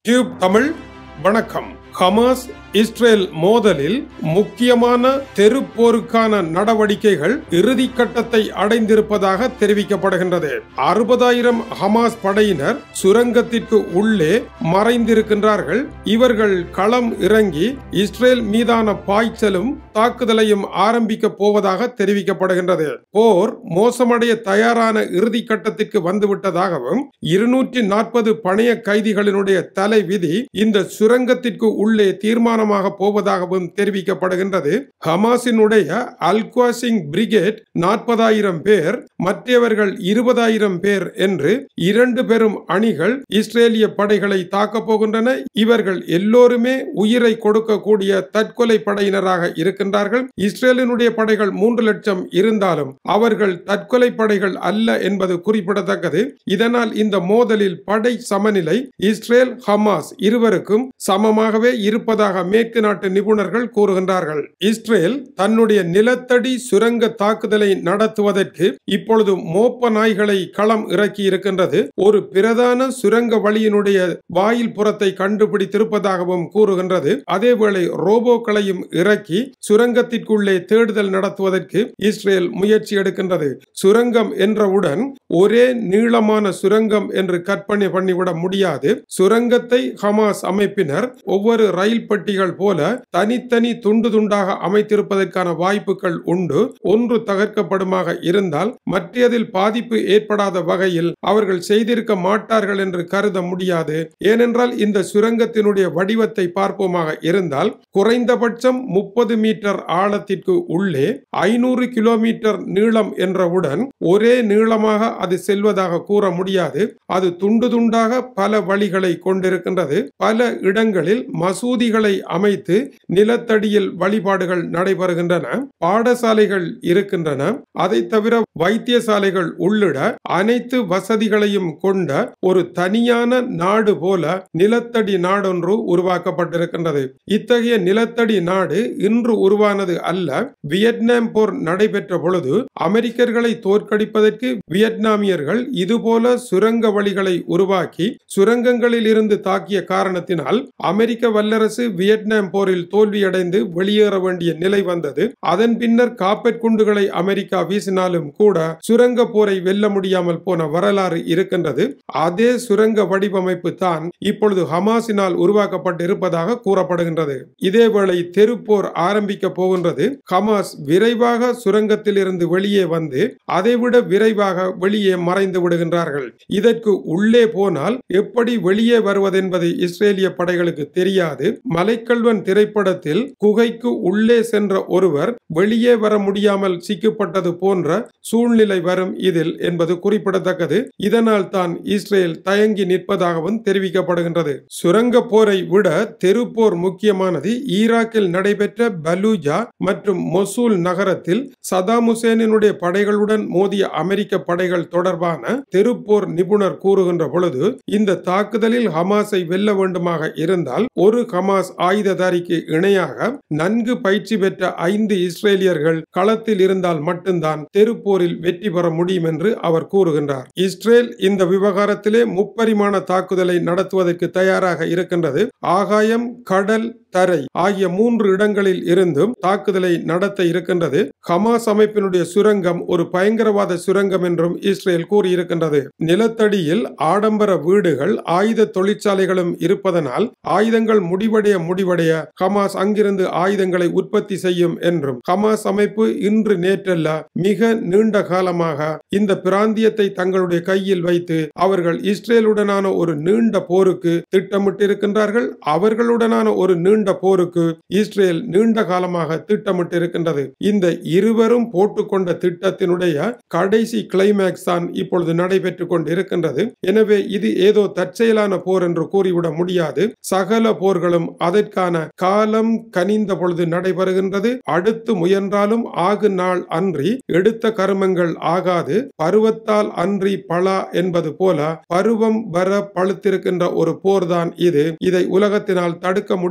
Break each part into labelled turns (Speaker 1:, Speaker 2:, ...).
Speaker 1: tube Tamil வணக்கம் Hamas Israel மோதலில் முக்கியமான தெருப்போருக்கான நடவடிக்கைகள் இறுதி கட்டத்தை அடைந்திருப்பதாக தெரிவிக்கப்படுகின்றது அறுபதாயிரம் ஹமாஸ் படையினர் சுரங்கத்திற்கு உள்ளே மறைந்திருக்கின்றார்கள் இவர்கள் களம் இறங்கி இஸ்ரேல் மீதான பாய்ச்சலும் தாக்குதலையும் ஆரம்பிக்க போவதாக தெரிவிக்கப்படுகின்றது போர் மோசமடைய தயாரான இறுதி கட்டத்திற்கு வந்துவிட்டதாகவும் இருநூற்றி நாற்பது பணைய கைதிகளினுடைய தலை விதி இந்த சுரங்கத்திற்கு உள்ளே தீர்மானமாக போவதாகவும் தெரிவிக்கப்படுகின்றது ஹமாஸினுடைய அல்குவாசிங் பிரிகேட் நாற்பதாயிரம் பேர் மற்றவர்கள் இருபதாயிரம் பேர் என்று இரண்டு பெரும் அணிகள் இஸ்ரேலிய படைகளை தாக்கப் போகின்றன இவர்கள் எல்லோருமே உயிரை கொடுக்கக்கூடிய தற்கொலை படையினராக இருக்கின்றார்கள் இஸ்ரேலினுடைய படைகள் மூன்று லட்சம் இருந்தாலும் அவர்கள் தற்கொலை படைகள் அல்ல என்பது குறிப்பிடத்தக்கது இதனால் இந்த மோதலில் படை சமநிலை இஸ்ரேல் ஹமாஸ் இருவருக்கும் சமமாகவே இருப்பதாக மேற்கு நாட்டு நிபுணர்கள் கூறுகின்றார்கள் இஸ்ரேல் தன்னுடைய நிலத்தடி சுரங்க தாக்குதலை நடத்துவதற்கு இப்பொழுது மோப்ப நாய்களை களம் இறக்கி இருக்கின்றது ஒரு பிரதான சுரங்க வழியினுடைய வாயில் புறத்தை கண்டுபிடித்திருப்பதாகவும் கூறுகின்றது அதேவேளை ரோபோக்களையும் இறக்கி சுரங்கத்திற்குள்ளே தேடுதல் நடத்துவதற்கு இஸ்ரேல் முயற்சி எடுக்கின்றது சுரங்கம் என்றவுடன் ஒரே நீளமான சுரங்கம் என்று கற்பனை பண்ணிவிட முடியாது சுரங்கத்தை ஹமாஸ் அமைப்பினர் ஒவ்வொரு ரயில் பெட்டிகள் போல தனித்தனி துண்டு துண்டாக அமைத்திருப்பதற்கான வாய்ப்புகள் உண்டு ஒன்று தகர்க்கப்படுமாக இருந்தால் மற்றதில் பாதிப்பு ஏற்படாத வகையில் அவர்கள் செய்திருக்க மாட்டார்கள் என்று கருத முடியாது ஏனென்றால் இந்த சுரங்கத்தினுடைய வடிவத்தை பார்ப்போமாக இருந்தால் குறைந்தபட்சம் முப்பது மீட்டர் ஆழத்திற்கு உள்ளே ஐநூறு கிலோமீட்டர் நீளம் என்றவுடன் ஒரே நீளமாக அது செல்வதாக கூற முடியாது அது துண்டு துண்டாக பல வழிகளை கொண்டிருக்கின்றது பல இடங்களில் மசூதிகளை அமைத்து நிலத்தடியில் வழிபாடுகள் நடைபெறுகின்றன பாடசாலைகள் இருக்கின்றன அதை தவிர வைத்தியசாலைகள் உள்ளிட அனைத்து வசதிகளையும் கொண்ட ஒரு தனியான நாடு போல நிலத்தடி நாடொன்று உருவாக்கப்பட்டிருக்கின்றது இத்தகைய நிலத்தடி நாடு இன்று உருவானது அல்ல வியட்நாம் போர் நடைபெற்ற பொழுது அமெரிக்கர்களை தோற்கடிப்பதற்கு வியட்நாமியர்கள் இதுபோல சுரங்க வழிகளை உருவாக்கி சுரங்கங்களில் இருந்து தாக்கிய காரணத்தினால் அமெரிக்க வல்லரசு வியட்நாம் போரில் தோல்வியடைந்து வெளியேற வேண்டிய நிலை வந்தது அதன் பின்னர் காப்பெட் குண்டுகளை அமெரிக்கா வீசினாலும் கூட சுரங்க போரை வெல்ல முடியாமல் போன வரலாறு இருக்கின்றது அதே சுரங்க வடிவமைப்பு தான் இப்பொழுது ஹமாஸினால் உருவாக்கப்பட்டிருப்பதாக கூறப்படுகின்றது இதேவேளை தெருப்போர் ஆரம்பிக்க போகின்றது ஹமாஸ் விரைவாக சுரங்கத்தில் இருந்து வெளியே வந்து அதைவிட விரைவாக வெளியே மறைந்து விடுகின்றார்கள் இதற்கு உள்ளே போனால் எப்படி வெளியே வருவதென்பது இஸ்ரேலிய படைகளுக்கு தெரியாது மலைக்கல்வன் திரைப்படத்தில் குகைக்கு உள்ளே சென்ற ஒருவர் வெளியே வர முடியாமல் சிக்கப்பட்டது போன்ற சூழ்நிலை வரும் இதில் என்பது குறிப்பிடத்தக்கது இதனால் தான் இஸ்ரேல் தயங்கி நிற்பதாகவும் தெரிவிக்கப்படுகின்றது சுரங்க போரை விட தெருப்போர் முக்கியமானது ஈராக்கில் நடைபெற்ற பலூஜா மற்றும் மொசூல் நகரத்தில் சதாம் ஹுசேனினுடைய படைகளுடன் மோதிய அமெரிக்க படைகள் தொடர்பான தெருப்போர் நிபுணர் கூறுகின்ற பொழுது இந்த தாக்குதலில் ஹமாஸை வெல்ல வேண்டுமாக இருந்தால் ஒரு ஹமாஸ் ஆயுததாரிக்கு இணையாக நன்கு பயிற்சி பெற்ற ஐந்து இஸ்ரேலியர்கள் களத்தில் இருந்தால் மட்டும்தான் தெருப்போரில் வெற்றி பெற முடியும் என்று அவர் கூறுகின்றார் இஸ்ரேல் இந்த விவகாரத்திலே முப்பரிமாண தாக்குதலை நடத்துவதற்கு தயாராக இருக்கின்றது ஆகாயம் கடல் தரை ஆகிய மூன்று இடங்களில் இருந்தும் தாக்குதலை நடத்த இருக்கின்றது ஹமாஸ் அமைப்பினுடைய சுரங்கம் ஒரு பயங்கரவாத சுரங்கம் என்றும் இஸ்ரேல் கூறியிருக்கின்றது நிலத்தடியில் ஆடம்பர வீடுகள் ஆயுத தொழிற்சாலைகளும் இருப்பதனால் ஆயுதங்கள் முடிவடைய முடிவடைய ஹமாஸ் அங்கிருந்து ஆயுதங்களை உற்பத்தி செய்யும் என்றும் ஹமாஸ் அமைப்பு இன்று நேற்றல்ல மிக நீண்ட காலமாக இந்த பிராந்தியத்தை தங்களுடைய கையில் வைத்து அவர்கள் இஸ்ரேலுடனான ஒரு நீண்ட போருக்கு திட்டமிட்டிருக்கின்றார்கள் அவர்களுடனான ஒரு நீண்ட போருக்கு இஸ்ரேல் நீண்ட காலமாக திட்டமிட்டிருக்கின்றது இந்த இருவரும் போட்டுக்கொண்ட திட்டத்தினுடைய கடைசி கிளைமேக்ஸ் தான் இப்பொழுது நடைபெற்றுக் கொண்டிருக்கின்றது எனவே இது ஏதோ தற்செயலான போர் என்று கூறிவிட முடியாது சகல போர்களும் அதற்கான காலம் கனிந்த பொழுது நடைபெறுகின்றது அடுத்து முயன்றாலும் ஆகு நாள் அன்றி எடுத்த கருமங்கள் ஆகாது பருவத்தால் அன்றி பலா என்பது போல பருவம் வர பழுத்திருக்கின்ற ஒரு போர்தான் இது இதை உலகத்தினால் தடுக்க முடியாது என்பது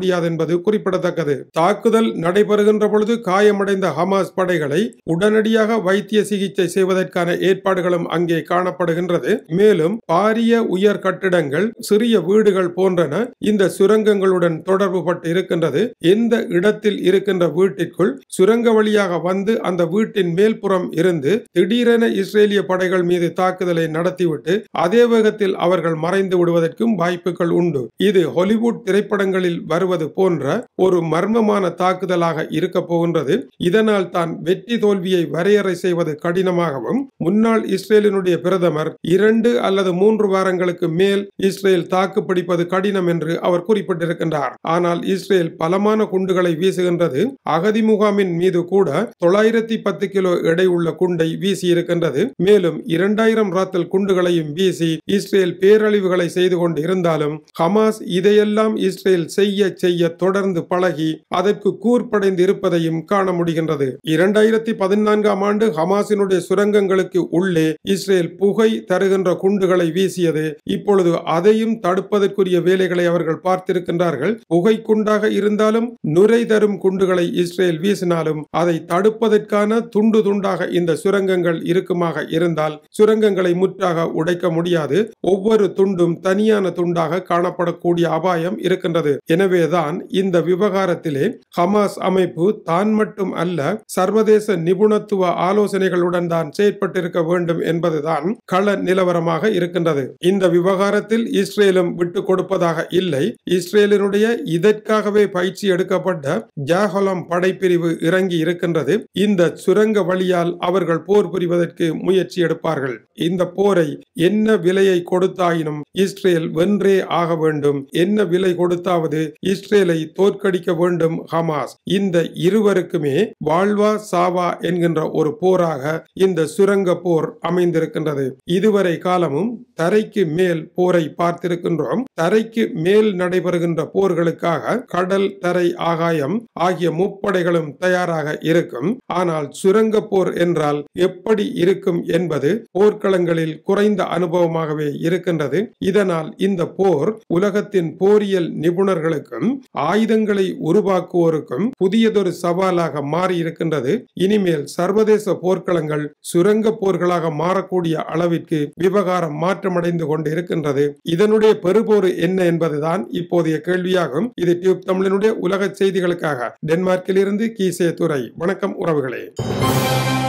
Speaker 1: என்பது குறிப்பிடத்தக்கது தாக்குதல் நடைபெறுகின்ற பொழுது காயமடைந்த ஹமாஸ் படைகளை உடனடியாக வைத்திய சிகிச்சை செய்வதற்கான ஏற்பாடுகளும் அங்கே காணப்படுகின்றது மேலும் பாரிய உயர் கட்டிடங்கள் சிறிய வீடுகள் போன்றன இந்த சுரங்கங்களுடன் தொடர்பு பட்டு இருக்கின்றது எந்த இடத்தில் இருக்கின்ற வீட்டிற்குள் சுரங்க வழியாக வந்து அந்த வீட்டின் மேல்புறம் இருந்து திடீரென இஸ்ரேலிய படைகள் மீது தாக்குதலை நடத்திவிட்டு அதே வேகத்தில் அவர்கள் மறைந்து விடுவதற்கும் வாய்ப்புகள் உண்டு இது ஹாலிவுட் திரைப்படங்களில் வருவது போன்ற ஒரு மர்மமான தாக்குதலாக இருக்க போகின்றது இதனால் தான் வெற்றி தோல்வியை வரையறை செய்வது கடினமாகவும் முன்னாள் இஸ்ரேலினுடைய பிரதமர் இரண்டு அல்லது மூன்று வாரங்களுக்கு மேல் இஸ்ரேல் தாக்கு பிடிப்பது கடினம் என்று அவர் குறிப்பிட்டிருக்கின்றார் ஆனால் இஸ்ரேல் பலமான குண்டுகளை வீசுகின்றது அகதி முகாமின் மீது கூட தொள்ளாயிரத்தி பத்து கிலோ எடை உள்ள குண்டை வீசி இருக்கின்றது மேலும் இரண்டாயிரம் ராத்தல் குண்டுகளையும் வீசி இஸ்ரேல் பேரழிவுகளை செய்து கொண்டு இருந்தாலும் ஹமாஸ் இதையெல்லாம் இஸ்ரேல் செய்ய செய்ய தொடர்ந்து பழகி அதற்கு கூர்ப்படைந்து இருப்பதையும் காண முடிகின்றது இரண்டாயிரத்தி பதினான்காம் ஆண்டு ஹமாஸினுடைய சுரங்கங்களுக்கு உள்ளே இஸ்ரேல் புகை தருகின்ற குண்டுகளை வீசியது இப்பொழுது அதையும் தடுப்பதற்குரிய வேலைகளை அவர்கள் பார்த்திருக்கின்றார்கள் புகை குண்டாக இருந்தாலும் நுரை தரும் குண்டுகளை இஸ்ரேல் வீசினாலும் அதை தடுப்பதற்கான துண்டு துண்டாக இந்த சுரங்கங்கள் இருக்குமாக இருந்தால் சுரங்கங்களை முற்றாக உடைக்க முடியாது ஒவ்வொரு துண்டும் தனியான துண்டாக காணப்படக்கூடிய அபாயம் இருக்கின்றது எனவேதான் இந்த விவகாரத்திலே ஹமாஸ் அமைப்பு தான் மட்டும் அல்ல சர்வதேச நிபுணத்துவ ஆலோசனைகளுடன் தான் செயற்பட்டிருக்க வேண்டும் என்பதுதான் கள நிலவரமாக இருக்கின்றது இந்த விவகாரத்தில் இஸ்ரேலும் விட்டு கொடுப்பதாக இல்லை இஸ்ரேலினுடைய இதற்காகவே பயிற்சி எடுக்கப்பட்ட ஜாஹலம் படைப்பிரிவு இறங்கி இருக்கின்றது இந்த சுரங்க வழியால் அவர்கள் போர் புரிவதற்கு முயற்சி எடுப்பார்கள் இந்த போரை என்ன விலையை கொடுத்தாயினும் இஸ்ரேல் வென்றே ஆக வேண்டும் என்ன விலை கொடுத்தாவது இஸ்ரேலை தோற்கடிக்க வேண்டும் ஹமாஸ் இந்த இருவருக்குமே வாழ்வா சாவா என்கின்ற ஒரு போராக இந்த சுரங்க போர் அமைந்திருக்கின்றது இதுவரை காலமும் தரைக்கு மேல் போரை பார்த்திருக்கின்றோம் தரைக்கு மேல் நடைபெறுகின்ற போர்களுக்காக கடல் தரை ஆகாயம் ஆகிய முப்படைகளும் தயாராக இருக்கும் ஆனால் சுரங்க போர் என்றால் எப்படி இருக்கும் என்பது போர்க்களங்களில் குறைந்த அனுபவமாகவே இருக்கின்றது இதனால் இந்த போர் உலகத்தின் போரியல் நிபுணர்களுக்கும் ஆயுதங்களை உருவாக்குவோருக்கும் புதியதொரு சவாலாக மாறி இருக்கின்றது இனிமேல் சர்வதேச போர்க்களங்கள் சுரங்க போர்களாக மாறக்கூடிய அளவிற்கு விவகாரம் மாற்றமடைந்து கொண்டு இருக்கின்றது இதனுடைய பெறுபோறு என்ன என்பதுதான் இப்போதைய கேள்வியாகும் இது டியூப் தமிழனுடைய உலக செய்திகளுக்காக டென்மார்க்கில் இருந்து கீசே துறை வணக்கம் உறவுகளே